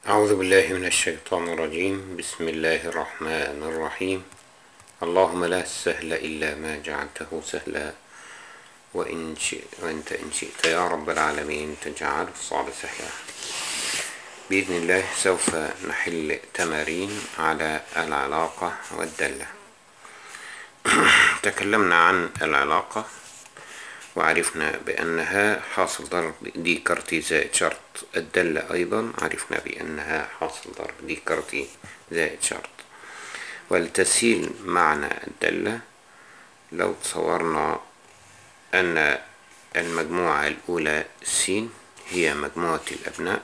أعوذ بالله من الشيطان الرجيم بسم الله الرحمن الرحيم اللهم لا سهل إلا ما جعلته سهلا وإن شئ وأنت إن شئت يا رب العالمين تجعل الصعب سهلا بإذن الله سوف نحل تمارين على العلاقة والدالة تكلمنا عن العلاقة وعرفنا بأنها حاصل ضرب دي كارتي زائد شرط الدالة أيضا عرفنا بأنها حاصل ضرب دي كارتي زائد شرط ولتسهيل معنى الدالة لو تصورنا أن المجموعة الأولى س هي مجموعة الأبناء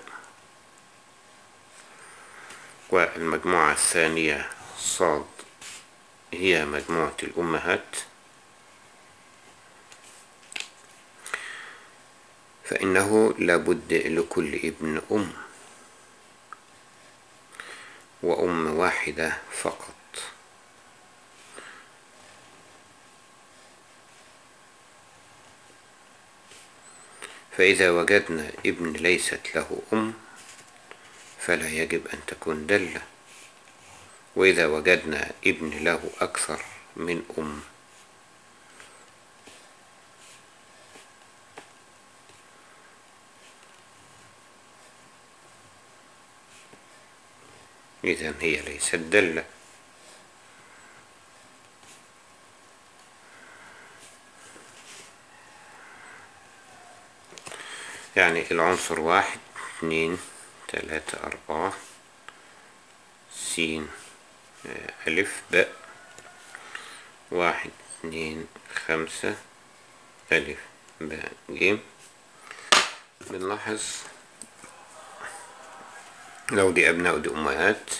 والمجموعة الثانية صاد هي مجموعة الأمهات فإنه لابد لكل ابن أم وأم واحدة فقط فإذا وجدنا ابن ليست له أم فلا يجب أن تكون دلة وإذا وجدنا ابن له أكثر من أم إذا هي ليست دلة يعني العنصر واحد اثنين ثلاثة أربعة سين ألف باء واحد اثنين خمسة ألف باء جيم بنلاحظ لو دي أبناء ودي أمهات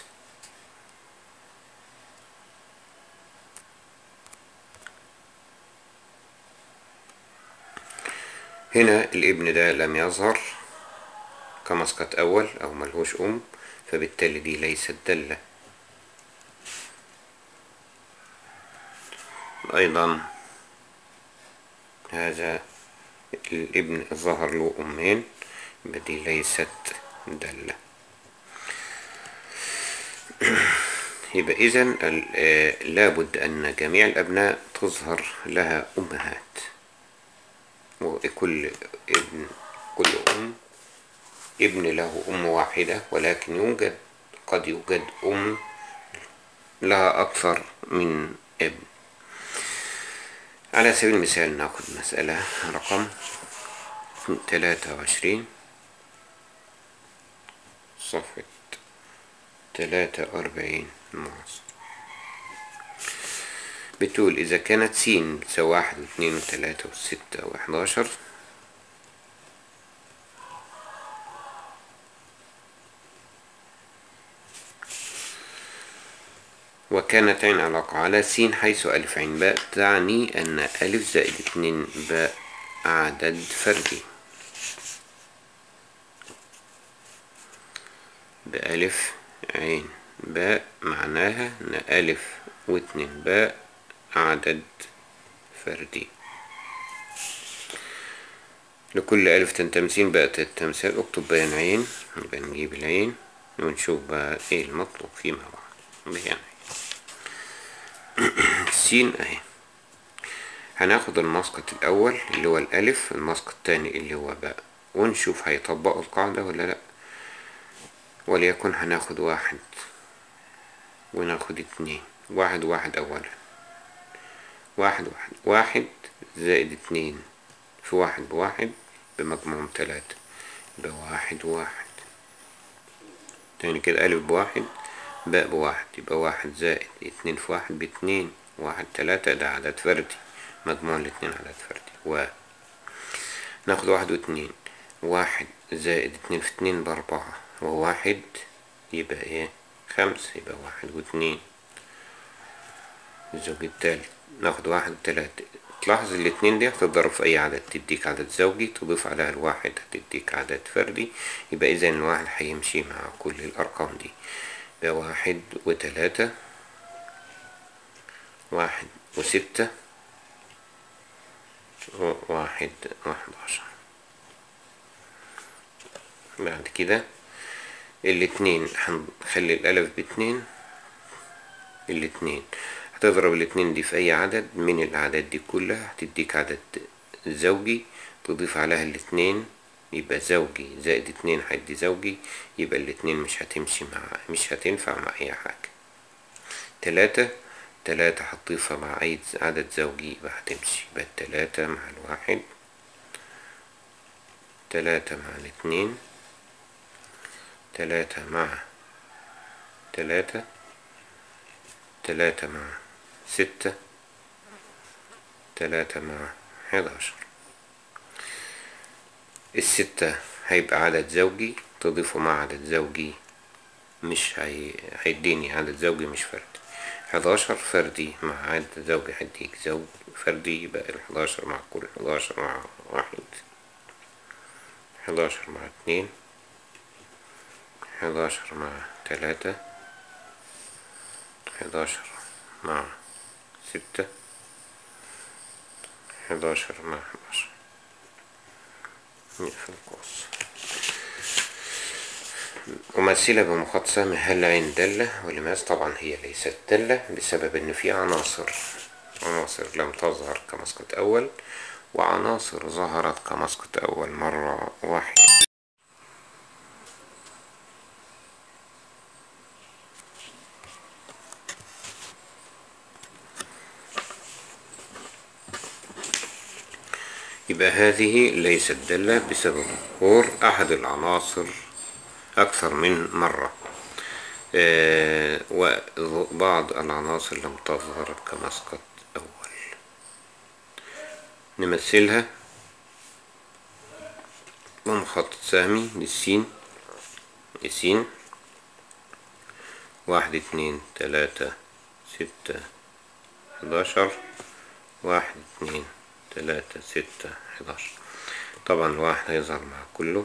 هنا الابن ده لم يظهر كمسقط أول أو ملهوش أم فبالتالي دي ليست دالة أيضا هذا الابن ظهر له أمين يبقى دي ليست دالة يبقى إذا لابد أن جميع الأبناء تظهر لها أمهات وكل ابن كل أم ابن له أم واحدة ولكن يوجد قد يوجد أم لها أكثر من ابن على سبيل المثال ناخد مسألة رقم تلاتة وعشرين صفحة تلاتة وأربعين معصر بتقول إذا كانت س بتساوي واحد واثنين وثلاثة وستة وحداشر وكانت عين علاقة على س حيث ألف عين باء تعني أن ألف زائد اتنين باء عدد فردي بألف عين باء معناها أن ألف واتنين باء عدد فردي لكل ألف تنتمسين بقى التمثال اكتب بيان عين يبقى نجيب العين ونشوف بقى ايه المطلوب فيه مع بعض بيان عين سين اهي هناخد المسقط الأول اللي هو الألف المسقط التاني اللي هو باء ونشوف هيطبقوا القاعدة ولا لأ وليكن هناخد واحد وناخد اتنين واحد واحد أولا واحد واحد واحد زائد اتنين في واحد بواحد بمجموعهم تلاتة يبقى واحد واحد تاني كده ألف بواحد باء بواحد يبقى واحد زائد اتنين في واحد باتنين واحد تلاتة ده عدد فردي مجموع الاتنين عدد فردي و ناخد واحد واتنين واحد زائد اتنين في اتنين بأربعة وواحد يبقى ايه خمسة يبقى واحد واتنين الزوج التالت ناخد واحد وتلاتة تلاحظ الاتنين دي هتضرب في أي عدد تديك عدد زوجي تضيف عليها الواحد هتديك عدد فردي يبقى إذا الواحد هيمشي مع كل الأرقام دي يبقى واحد وتلاتة واحد وستة واحد واحد عشر بعد كده الاتنين هنخلي الألف باتنين الاتنين هتضرب الاتنين دي في أي عدد من الأعداد دي كلها هتديك عدد زوجي تضيف عليها الاتنين يبقى زوجي زائد اتنين هيدي زوجي يبقى الاتنين مش هتمشي مع مش هتنفع مع أي حاجة تلاتة تلاتة هتضيفها مع أي عدد زوجي يبقى هتمشي يبقى التلاتة مع الواحد تلاتة مع الاتنين تلاتة مع تلاتة تلاتة مع ستة تلاتة مع حداشر الستة هيبقى عدد زوجي تضيفه مع عدد زوجي مش هي... هيديني عدد زوجي مش فردي حداشر فردي مع عدد زوجي هيديك زوج فردي يبقى الحداشر مع كل حداشر مع واحد حداشر مع اتنين حداشر مع تلاتة حداشر مع ستة حداشر مع حداشر نقفل القوس ممثلة بمخاط هل عين دالة ولماذا طبعا هي ليست دالة بسبب ان في عناصر عناصر لم تظهر كمسقط اول وعناصر ظهرت كمسقط اول مرة واحدة يبقى هذه ليست دالة بسبب ظهور أحد العناصر أكثر من مرة آه وبعض العناصر لم تظهر كمسقط أول نمثلها بمخطط سهمي للسين السين واحد اتنين تلاتة ستة حداشر واحد اتنين تلاتة ستة حداشر طبعا الواحد هيظهر مع كله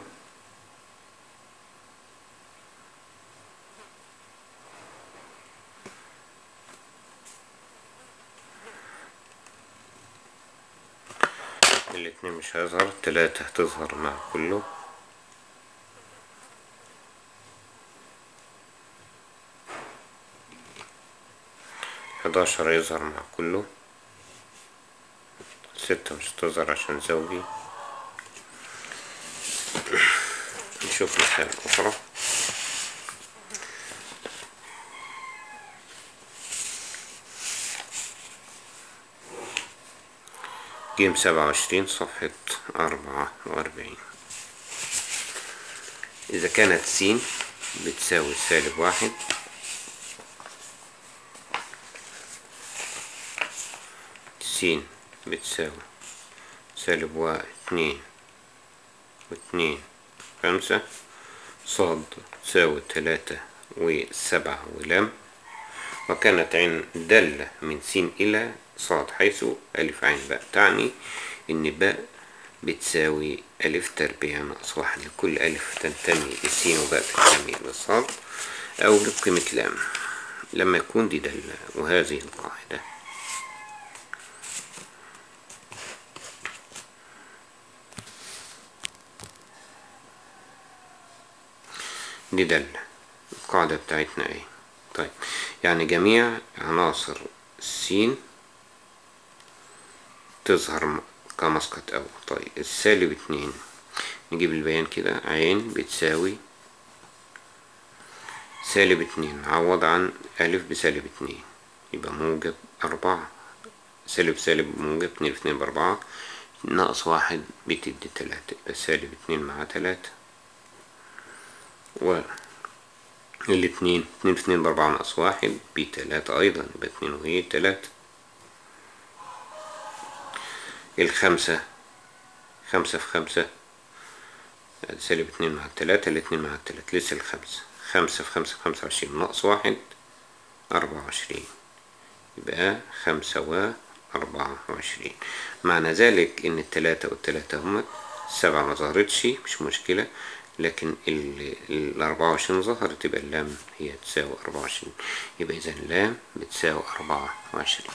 الاتنين مش هيظهر تلاتة هتظهر مع كله حداشر هيظهر مع كله ستة مش هتظهر عشان زوجي نشوف مثال أخرى جيم سبعة وعشرين صفحة أربعة وأربعين إذا كانت س بتساوي سالب واحد س بتساوي سالب واحد اتنين واتنين خمسة صاد تساوي تلاتة وسبعة ولام وكانت عين دالة من س إلى صاد حيث ألف عين باء تعني إن باء بتساوي ألف تربيع ناقص واحد لكل ألف تنتمي للسين وباء تنتمي للصاد أو لقيمة لام لما يكون دي دالة وهذه القاعدة دي دالة القاعدة بتاعتنا ايه طيب يعني جميع عناصر السين تظهر كمسقط أول طيب السالب اتنين نجيب البيان كده عين بتساوي سالب اتنين عوض عن ألف بسالب اتنين يبقى موجب أربعة سالب سالب موجب اتنين في اتنين بأربعة ناقص واحد بتدي تلاتة يبقى سالب اتنين مع تلاتة و الاتنين اتنين في اتنين بأربعة ناقص واحد بتلاتة أيضا يبقى اتنين وهي تلاتة الخمسة خمسة في خمسة سالب اتنين مع التلاتة الاتنين مع التلاتة لسه الخمسة خمسة في خمسة خمسة وعشرين ناقص واحد أربعة وعشرين يبقى خمسة وأربعة وعشرين معنى ذلك إن التلاتة والتلاتة هما السبعة ما ظهرتش مش مشكلة لكن الأربعة وعشرين ظهرت يبقى اللام هي تساوي أربعة وعشرين يبقى إذا اللام بتساوي أربعة وعشرين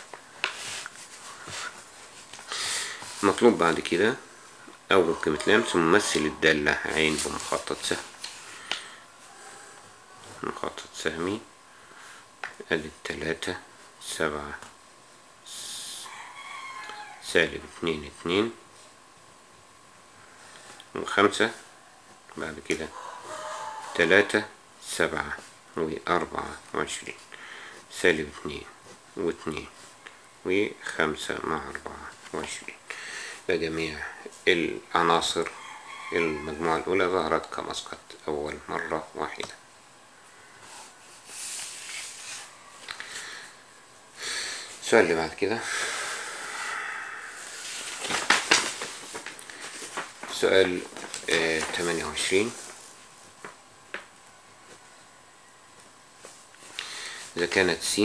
مطلوب بعد كده أول قيمة لام ثم مثل الدالة عين بمخطط سهم نخطط سهمي ادي التلاتة سبعة سالب اتنين اتنين وخمسة بعد كده تلاتة سبعة وأربعة وعشرين سالب اتنين واتنين وخمسة مع أربعة وعشرين بجميع العناصر المجموعة الأولى ظهرت كمسقط أول مرة واحدة السؤال اللي بعد كده سؤال تمانية وعشرين إذا كانت س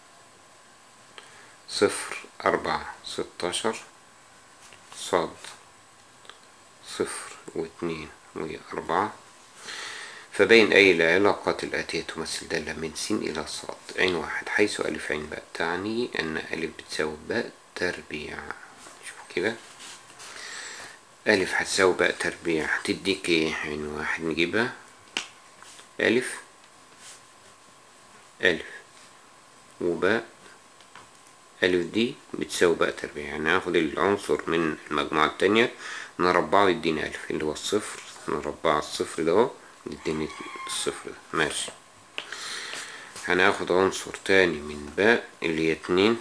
صفر أربعة ستاشر صاد صفر واثنين وأربعة فبين أي العلاقات الآتية تمثل دالة من س إلى صاد عين واحد حيث ألف عين باء تعني أن ألف بتساوي باء تربيع شوف كده ألف هتساوي باء تربيع هتديك ايه عين واحد نجيبها ألف ألف وباء ألف دي بتساوي باء تربيع يعني هاخد العنصر من المجموعة التانية نربعه يديني ألف اللي هو الصفر نربع الصفر ده اهو يديني الصفر ده ماشي هناخد عنصر تاني من باء اللي هي اتنين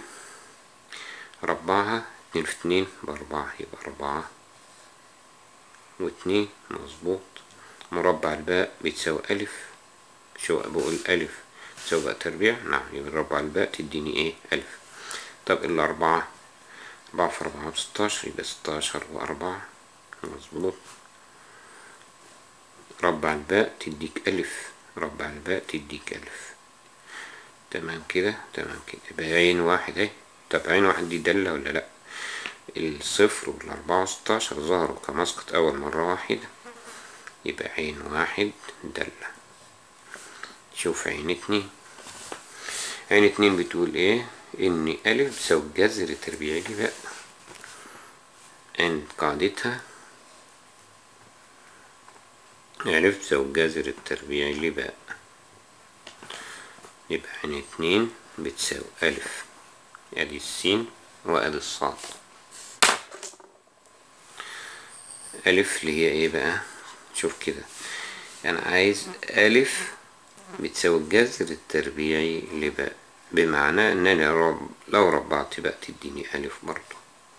ربعها اتنين في اتنين بأربعة يبقى أربعة واتنين مظبوط مربع الباء بتساوي ألف شو بقول ألف تساوي باء تربيع نعم يبقى مربع الباء تديني ايه ألف طب الأربعة أربعة في أربعة بستاشر يبقى ستاشر وأربعة مظبوط ربع الباء تديك ألف ربع الباء تديك ألف تمام كده تمام كده يبقى عين واحد اهي طب عين واحد دي دالة ولا لأ الصفر والأربعة وستاشر ظهروا كمسقط أول مرة واحدة يبقى عين واحد دالة شوف عين اتنين عين اتنين بتقول ايه ان ألف بتساوي جذر تربيعي لباء ان قاعدتها ألف بتساوي جذر التربيعي لباء يبقى عين اتنين بتساوي ألف ادي السين وادي الصاد ألف اللي هي ايه بقى شوف كده أنا عايز ألف بتساوي الجذر التربيعي لباء بمعنى أنني رب لو ربعت باء تديني ألف برضه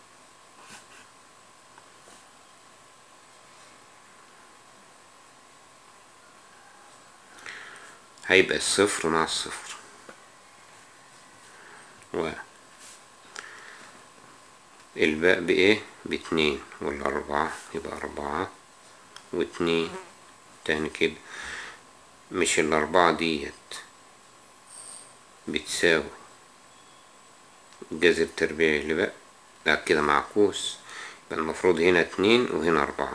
هيبقى الصفر مع الصفر و الباء بإيه باتنين والأربعة يبقى أربعة واتنين تاني كده مش الأربعة ديت بتساوي جذر تربيعي اللي بقى لا كده معكوس يبقى المفروض هنا اتنين وهنا أربعة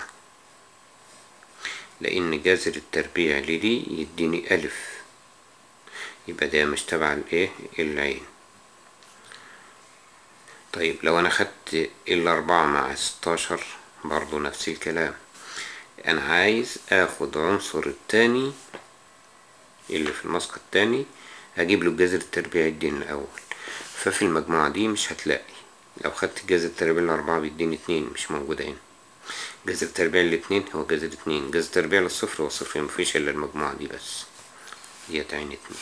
لأن جذر التربيع لدي يديني ألف يبقى ده مش تبع الايه العين طيب لو أنا خدت الأربعة مع ستاشر برضو نفس الكلام أنا عايز آخد عنصر التاني اللي في المسقط التاني هجيب له الجذر التربيعي يديني الأول ففي المجموعة دي مش هتلاقي لو خدت الجذر التربيعي الأربعة بيديني اتنين مش موجودة هنا جذر التربيع الاتنين هو جذر اتنين جذر التربيع للصفر هو صفر مفيش إلا المجموعة دي بس ديت عين اتنين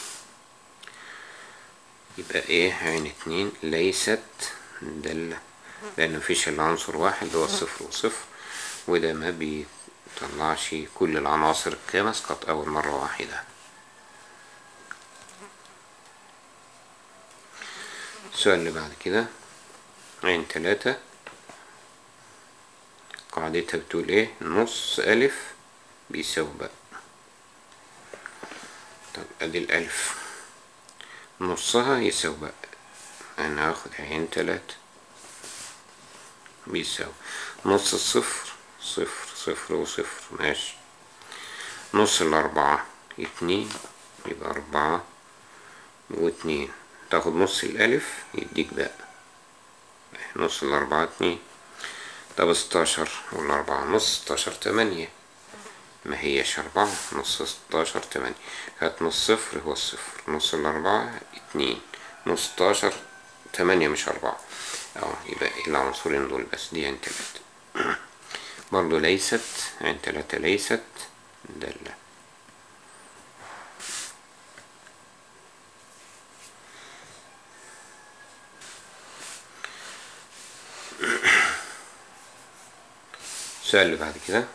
يبقى ايه عين اتنين ليست دالة لأن مفيش إلا عنصر واحد هو الصفر وصفر وده ما بيطلعش كل العناصر كمسقط أول مرة واحدة السؤال اللي بعد كده عين تلاتة قاعدتها بتقول ايه نص ألف بيساوي باء طب ادي الألف نصها يساوي باء أنا هاخد عين تلاتة بيساوي نص الصفر صفر صفر وصفر ماشي نص الأربعة اتنين يبقى أربعة واتنين تاخد نص الألف يديك باء نص الأربعة اتنين طب ستاشر والأربعة نص ستاشر تمانية ما هيش أربعة نص ستاشر تمانية هات نص صفر هو الصفر نص الأربعة اتنين نص ستاشر تمانية مش أربعة اه يبقى العنصرين دول بس دي عين تلاتة برضو ليست عين تلاتة ليست دالة السؤال اللي بعد كده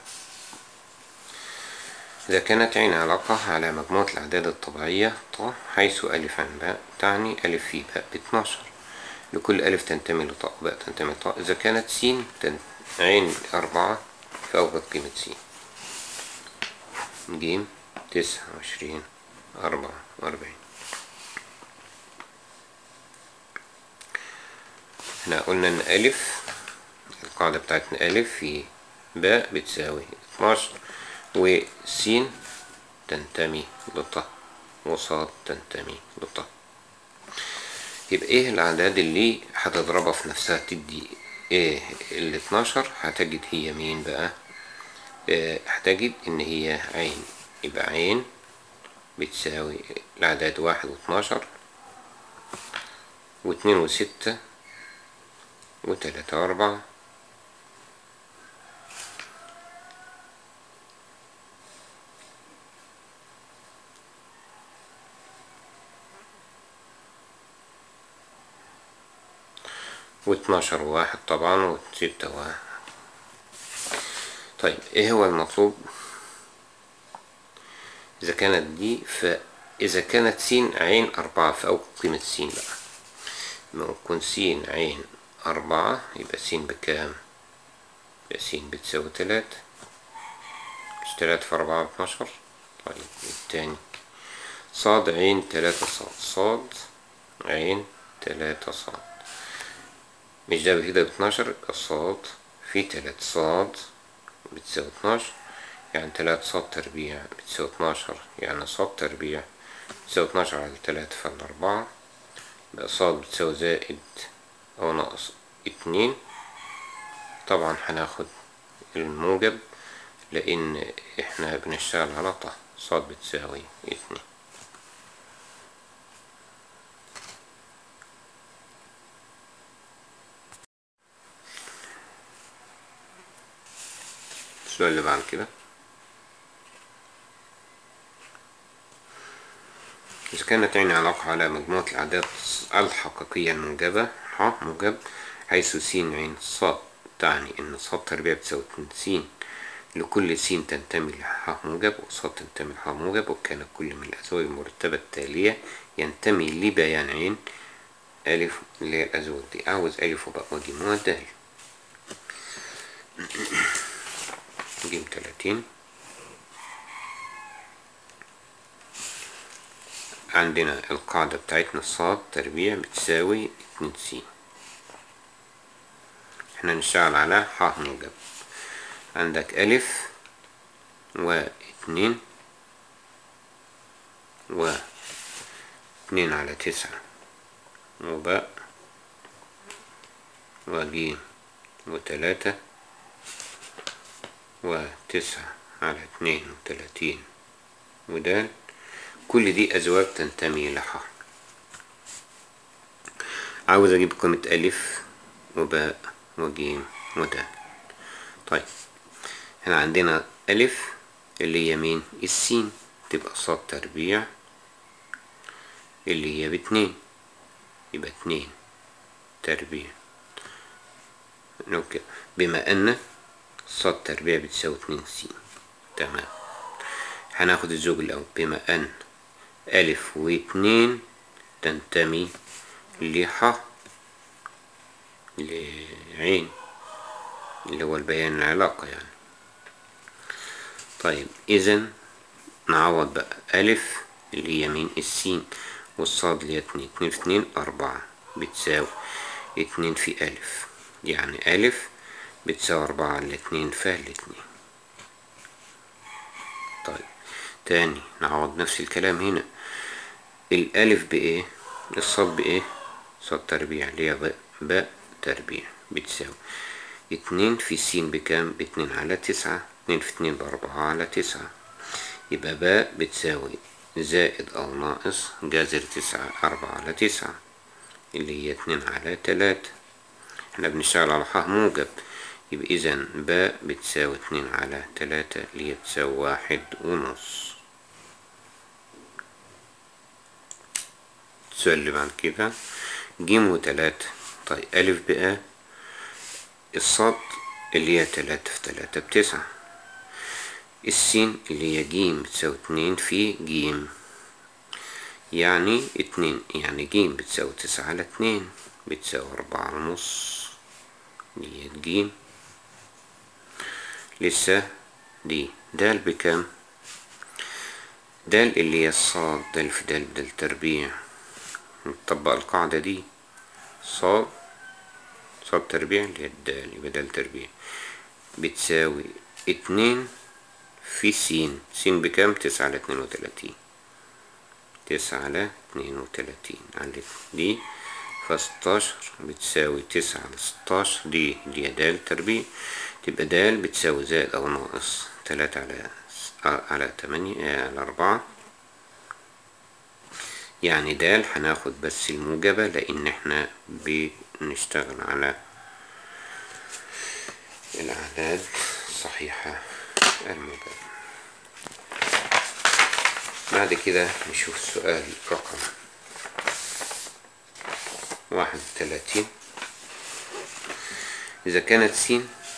إذا كانت عين علاقة على مجموعة الأعداد الطبيعية ط حيث ألف عن باء تعني ألف في باء باتناشر لكل ألف تنتمي لطاء باء تنتمي لطاء إذا كانت س تن... عين أربعة فأوجد قيمة س ج تسعة وعشرين أربعة وأربعين احنا قلنا إن ألف القاعدة بتاعتنا ألف في باء بتساوي اتناشر وس تنتمي لطا وصاد تنتمي لطا يبقى ايه الاعداد اللي هتضربها في نفسها تدي ايه ال 12 هتجد هي مين بقى اه هتجد ان هي عين يبقى عين بتساوي الاعداد واحد واتناشر واتنين وستة وتلاتة واربعة واتناشر واحد طبعا وستة واحد طيب ايه هو المطلوب اذا كانت دي فاذا كانت س عين اربعة فاوجد قيمة س بقى ممكن س عين اربعة يبقى س بكام يبقى س بتساوي تلاتة مش تلاتة في اربعة باتناشر طيب التاني صاد عين تلاتة صاد صاد عين تلاتة صاد مش ده كده باتناشر يبقى صاد في تلات صاد بتساوي اتناشر يعني تلات صاد تربيع بتساوي اتناشر يعني صاد تربيع بتساوي اتناشر على تلاتة في الأربعة يبقى صاد بتساوي زائد أو ناقص اتنين طبعا هناخد الموجب لأن احنا بنشتغل على طه صاد بتساوي اتنين السؤال اللي بعد كده إذا كانت عين علاقة على مجموعة الأعداد الحقيقية الموجبة ح موجب حيث س عين ص تعني إن ص تربيع بتساوي اتنين س لكل س تنتمي لح موجب وص تنتمي لح موجب وكان كل من الأزواج المرتبة التالية ينتمي لبيان عين ألف اللي هي الأزواج دي عاوز ألف وباء وجيم ودال جيم تلاتين عندنا القاعدة بتاعتنا الصاد تربيع بتساوي اتنين س احنا نشتغل على ح موجب عندك ألف واتنين واتنين على تسعة وباء وجيم وتلاتة وتسعة على اتنين وتلاتين ودال كل دي أزواج تنتمي لها عاوز أجيب قيمة ألف وباء وجيم ودال طيب هنا عندنا ألف اللي هي مين السين تبقى صاد تربيع اللي هي باتنين يبقى اتنين تربيع نوكي بما أن صاد تربيع بتساوي اتنين س تمام هناخد الزوج الأول بما أن ألف واتنين تنتمي لح لعين اللي هو البيان العلاقة يعني طيب إذا نعوض بقى ألف اللي هي مين السين والصاد اللي هي اتنين اتنين في اتنين أربعة بتساوي اتنين في ألف يعني ألف بتساوي أربعة على اتنين فالاتنين طيب تاني نعوض نفس الكلام هنا الألف بإيه الصاد بإيه صاد تربيع اللي هي باء باء تربيع بتساوي اتنين في س بكام باتنين على تسعة اتنين في اتنين بأربعة على تسعة يبقى باء بتساوي زائد أو ناقص جذر تسعة أربعة على تسعة اللي هي اتنين على تلاتة احنا بنشتغل على ح موجب يبقى إذا باء بتساوي اتنين على تلاتة اللي هي بتساوي واحد ونص السؤال اللي بعد كده جيم وتلاتة طيب ألف بقى الصاد اللي هي تلاتة في تلاتة بتسعة السين اللي هي جيم بتساوي اتنين في جيم يعني اتنين يعني جيم بتساوي تسعة على اتنين بتساوي أربعة ونص دي جيم لسه دي دال بكام دال اللي هي الصاد دال في دال بدال تربيع نطبق القاعدة دي صاد صاد تربيع اللي هي الدال يبقى دال تربيع بتساوي اتنين في سين سين بكام تسعة على اتنين وتلاتين تسعة على اتنين وتلاتين على دي فستاشر بتساوي تسعة على ستاشر دي اللي هي دال تربيع تبقى دال بتساوي زائد أو ناقص تلاتة على على تمانية على أربعة يعني دال هناخد بس الموجبة لأن احنا بنشتغل على الأعداد الصحيحة الموجبة بعد كده نشوف السؤال رقم واحد وتلاتين إذا كانت س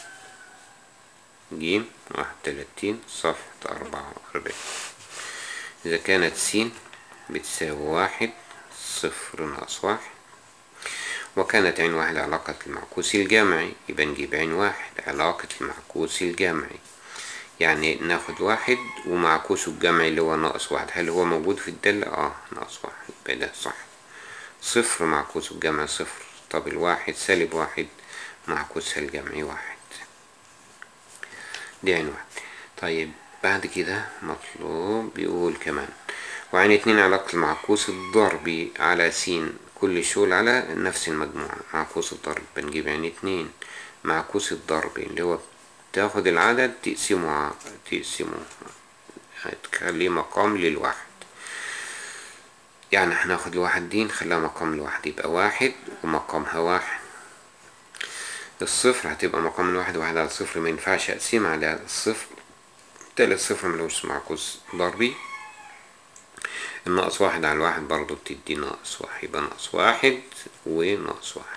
جيم واحد وتلاتين صفحة أربعة وأربعين إذا كانت س بتساوي واحد صفر ناقص واحد وكانت عين واحد علاقة المعكوس الجمعي يبقى نجيب عين واحد علاقة المعكوس الجمعي يعني ناخد واحد ومعكوسه الجمعي اللي هو ناقص واحد هل هو موجود في الدالة؟ اه ناقص واحد يبقى ده صح صفر معكوسه الجمعي صفر طب الواحد سالب واحد معكوسها الجمعي واحد دي عين واحد طيب بعد كده مطلوب بيقول كمان وعين اتنين علاقة المعكوس الضربي على س كل شول على نفس المجموعة معكوس الضرب بنجيب عين اتنين معكوس الضربي اللي هو تاخد العدد تقسمه تقسمه هتخليه مقام للواحد يعني هناخد الواحد دي نخليها مقام لواحد يبقى واحد ومقامها واحد الصفر هتبقى مقام الواحد واحد على صفر ما ينفعش اقسم على الصفر تالت صفر ملوش معكوس ضربي الناقص واحد على الواحد برضو بتدي ناقص واحد يبقى ناقص واحد وناقص واحد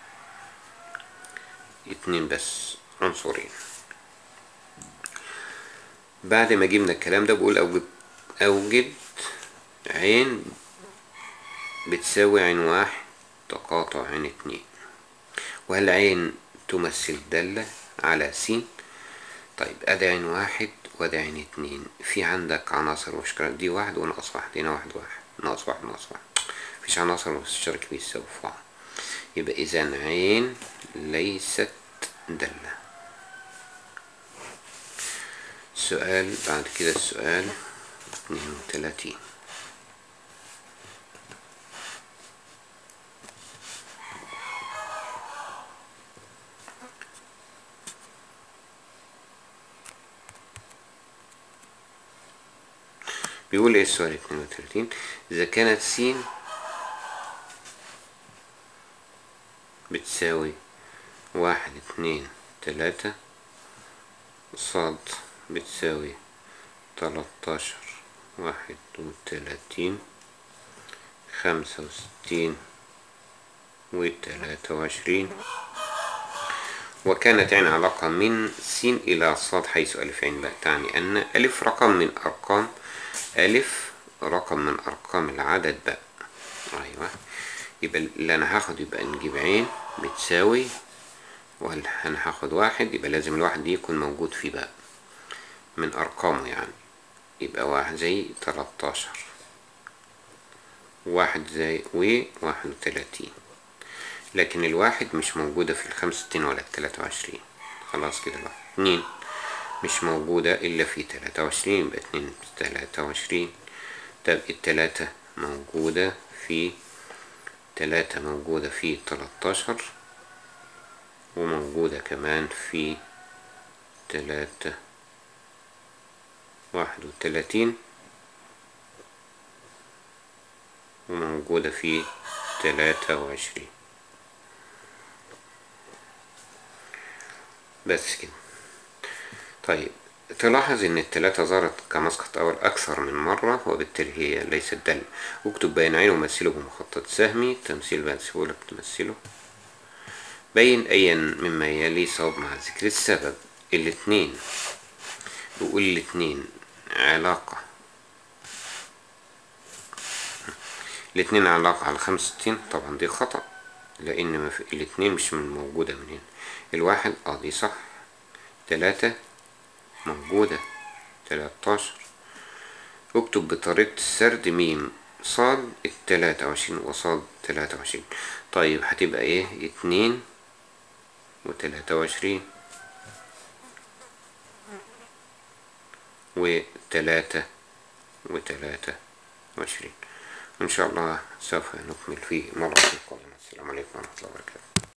اتنين بس عنصرين بعد ما جبنا الكلام ده بقول أوجد أوجد عين بتساوي عين واحد تقاطع عين اتنين وهل عين تمثل دالة على س طيب ادي عين واحد وادي عين اتنين في عندك عناصر مشتركة دي واحد وناقص واحد هنا واحد واحد ناقص واحد ناقص واحد مفيش عناصر مشتركة بيساوي في بعض يبقى إذا عين ليست دالة سؤال بعد كده السؤال اتنين وتلاتين بيقول ايه السؤال اتنين وتلاتين إذا كانت س بتساوي واحد اتنين تلاتة صاد بتساوي تلاتاشر واحد وتلاتين خمسة وستين وتلاتة وعشرين وكانت عين علاقة من س إلى صاد حيث ألف عين باء تعني أن ألف رقم من أرقام ألف رقم من أرقام العدد باء أيوة يبقى اللي أنا هاخد يبقى نجيب عين بتساوي أنا هاخد واحد يبقى لازم الواحد دي يكون موجود في باء من أرقامه يعني يبقى واحد زي تلاتاشر واحد زي وواحد وتلاتين لكن الواحد مش موجودة في الخمسة وستين ولا التلاتة وعشرين خلاص كده الواحد اتنين مش موجودة إلا في تلاتة وعشرين يبقى اتنين تلاتة وعشرين طب التلاتة موجودة في تلاتة موجودة في تلاتاشر وموجودة كمان في تلاتة واحد وتلاتين وموجودة في تلاتة وعشرين بس كده طيب تلاحظ ان التلاتة ظهرت كمسقط اول اكثر من مرة وبالتالي هي ليست دل اكتب بين عين ومثله بمخطط سهمي تمثيل بنسيبه لك تمثله بين ايا مما يلي صواب مع ذكر السبب الاتنين بقول الاتنين علاقة الاتنين علاقة على خمسة وستين طبعا دي خطأ لأن ما في الاتنين مش من موجودة من هنا الواحد اه دي صح تلاتة موجودة تلاتاشر اكتب بطريقة السرد ميم صاد التلاتة وعشرين وصاد تلاتة وعشرين طيب هتبقى ايه اتنين وتلاتة وعشرين وتلاتة وتلاتة وعشرين إن شاء الله سوف نكمل في مرة قادمة السلام عليكم ورحمة الله وبركاته